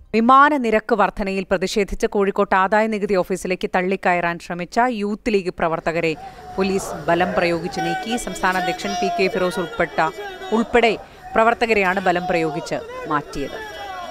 വിമാന നിരക്ക് വർധനയിൽ പ്രതിഷേധിച്ച് കോഴിക്കോട്ട് ആദായ നികുതി ഓഫീസിലേക്ക് തള്ളിക്കയറാൻ ശ്രമിച്ച യൂത്ത് ലീഗ് പ്രവർത്തകരെ പോലീസ് ബലം പ്രയോഗിച്ച് നീക്കി സംസ്ഥാന അധ്യക്ഷൻ പി കെ ഫിറോസ് ഉൾപ്പെട്ട ഉൾപ്പെടെ പ്രവർത്തകരെയാണ് ബലം പ്രയോഗിച്ച് മാറ്റിയത്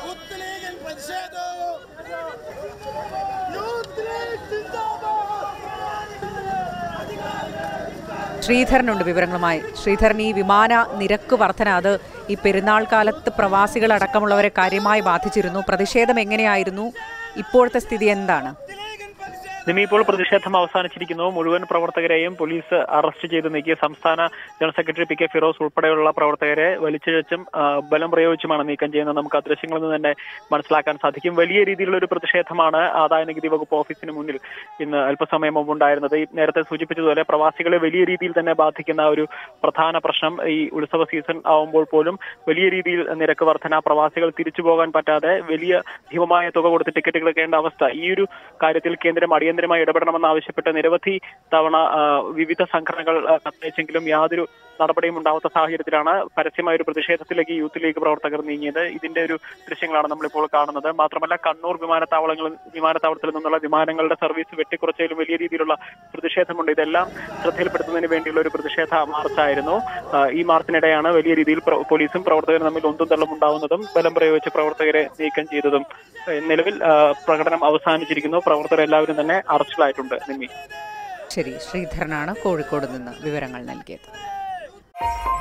ശ്രീധരനുണ്ട് വിവരങ്ങളുമായി ശ്രീധരൻ ഈ വിമാന നിരക്ക് വർധന അത് ഈ പെരുന്നാൾ കാലത്ത് പ്രവാസികളടക്കമുള്ളവരെ കാര്യമായി ബാധിച്ചിരുന്നു പ്രതിഷേധം എങ്ങനെയായിരുന്നു ഇപ്പോഴത്തെ സ്ഥിതി എന്താണ് നിമി ഇപ്പോൾ പ്രതിഷേധം അവസാനിച്ചിരിക്കുന്നു മുഴുവൻ പ്രവർത്തകരെയും പോലീസ് അറസ്റ്റ് ചെയ്ത് നീക്കി സംസ്ഥാന general secretary P K Firoz ഉൾപ്പെടെയുള്ള പ്രവർത്തകരെ വലിച്ചിഴച്ചും ആ, ബലം പ്രയോഗിച്ചുമാണ് നീക്കം ചെയ്യുന്നത് നമുക്ക് ആ ദൃശ്യങ്ങളിൽ നിന്ന് തന്നെ മനസ്സിലാക്കാൻ സാധിക്കും വലിയ രീതിയിലുള്ള ഒരു പ്രതിഷേധമാണ് ആദായ നികുതി വകുപ്പ് ഓഫീസിന് മുന്നിൽ ഇന്ന് അല്പസമയം മുമ്പ് ഉണ്ടായിരുന്നത് ഈ നേരത്തെ സൂചിപ്പിച്ചതുപോലെ പ്രവാസികളെ വലിയ രീതിയിൽ തന്നെ ബാധിക്കുന്ന ഒരു പ്രധാന പ്രശ്നം ഈ ഉത്സവ സീസൺ ആവുമ്പോൾ പോലും വലിയ രീതിയിൽ നിരക്ക് വർധന പ്രവാസികൾ തിരിച്ചു പോകാൻ പറ്റാതെ വലിയ ഭീമമായ തുക കൊടുത്ത് ടിക്കറ്റുകൾ എടുക്കേണ്ട അവസ്ഥ ഈ ഒരു കാര്യത്തിൽ കേന്ദ്രം അടിയന്തരമായി ഇടപെടണമെന്ന് ആവശ്യപ്പെട്ട് നിരവധി തവണ ആ, വിവിധ സംഘടനകൾ ആ, കത്തയച്ചെങ്കിലും യാതൊരു നടപടിയും ഉണ്ടാവാത്ത സാഹചര്യത്തിലാണ് പരസ്യമായ ഒരു പ്രതിഷേധത്തിലേക്ക് യൂത്ത് ലീഗ് പ്രവർത്തകർ നീങ്ങിയത് ഇതിന്റെ ഒരു ദൃശ്യങ്ങളാണ് നമ്മളിപ്പോൾ കാണുന്നത് മാത്രമല്ല കണ്ണൂർ വിമാനത്താവളങ്ങളിൽ വിമാനത്താവളത്തിൽ നിന്നുള്ള വിമാനങ്ങളുടെ സർവീസ് വെട്ടിക്കുറച്ചതിലും വലിയ രീതിയിലുള്ള പ്രതിഷേധമുണ്ട് ഇതെല്ലാം ശ്രദ്ധയിൽപ്പെടുത്തുന്നതിന് വേണ്ടിയുള്ള ഒരു പ്രതിഷേധ മാർച്ചായിരുന്നു ആ, ഈ മാർച്ചിനിടെയാണ് വലിയ രീതിയിൽ പ്ര- പോലീസും പ്രവർത്തകരും തമ്മിൽ ഒന്നും തള്ളും ഉണ്ടാവുന്നതും ബലം പ്രയോഗിച്ച് പ്രവർത്തകരെ നീക്കം ചെയ്തതും ഏഹ് നിലവിൽ ആ, പ്രകടനം അവസാനിച്ചിരിക്കുന്നു പ്രവർത്തകർ എല്ലാവരും തന്നെ അറസ്റ്റിലായിട്ടുണ്ട് നിമ്മി ശരി ശ്രീധരനാണ് കോഴിക്കോട് നിന്ന് വിവരങ്ങൾ നൽകിയത്